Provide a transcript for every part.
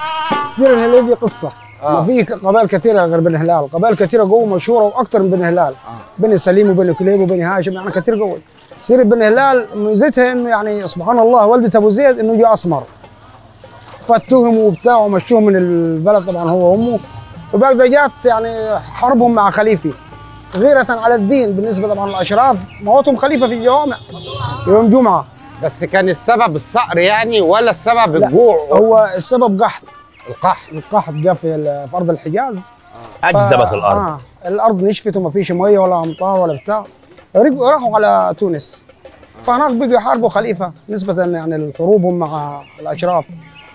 السيره الهلاليه دي قصه آه. ما في قبائل كثيره غير بني هلال قبائل كثيره قوه مشهوره واكثر من بني هلال بني سليم وبني كليب وبني هاشم يعني كثير قوي سيره بني هلال ميزتها انه يعني سبحان الله والده ابو زيد انه جاء اسمر فاتهموا وبتاع ومشوه من البلد طبعا هو وامه وبعد جات يعني حربهم مع خليفه غيرة على الدين بالنسبة طبعا للأشراف موتهم خليفة في الجوامع يوم جمعة بس كان السبب الصقر يعني ولا السبب لا. الجوع هو السبب قحط القحط القحط جاء في ال- في أرض الحجاز اجذبت ف- الارض آه الارض نشفت وما فيش ميه ولا امطار ولا بتاع رجعوا راحوا على تونس فهناك بقوا يحاربوا خليفه نسبه يعني لحروبهم مع الاشراف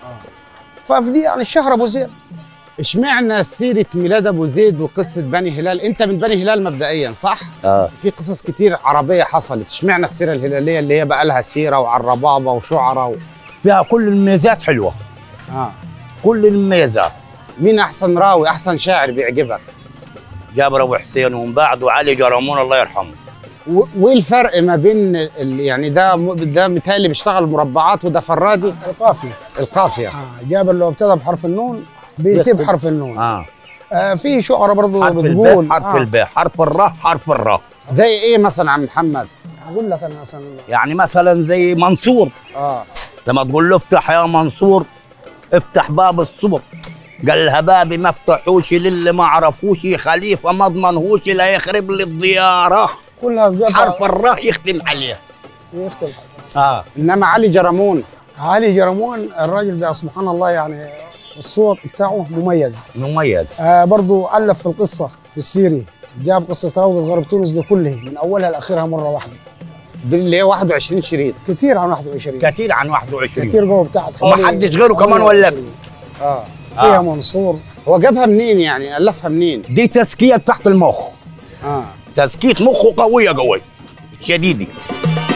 ففي دي يعني الشهر ابو زيد اشمعنى سيره ميلاد ابو زيد وقصه بني هلال انت من بني هلال مبدئيا صح اه في قصص كتير عربيه حصلت اشمعنى السيره الهلاليه اللي هي بقى لها سيره وعلى الربابه وشعراء و... فيها كل الميزات حلوه آه. كل الميزات مين احسن راوي احسن شاعر بيعجبك جابر ابو حسين ومن بعده علي جرمون الله يرحمه و- وايه الفرق ما بين ال... يعني ده م... ده متهيألي بيشتغل مربعات وده فرادي القافيه القافيه آه جابر لو ابتدى بحرف النون بينتهي يكتب. بحرف النون اه آه في شعراء برضه حرف بتقول الباء حرف آه الباء حرف الراء حرف الراء زي ايه مثلا عم محمد اقول لك انا مثلا يعني مثلا زي منصور اه لما تقول له افتح يا منصور افتح باب الصبر قال لها بابي ما افتحوش للي ما عرفوش خليفه ما اضمنهوش لا يخرب لي الضياره كلها بقطع- حرف الراء يختم عليها يختلف اه انما علي جرمون علي جرمون الراجل ده سبحان الله يعني الصوت بتاعه مميز مميز آه برضو ألف في القصة في السيري جاب قصة روضة غرب تونس دي كلها من أولها لآخرها مرة واحدة دي اللي هي 21 شريط كتير عن 21 كثير عن 21 كتير جوه بتاعت وما حوالي حدش غيره كمان 28. ولا اه فيها آه. منصور هو جابها منين يعني الفها منين دي تزكيه تحت المخ اه تزكيه مخه قويه قوي شديده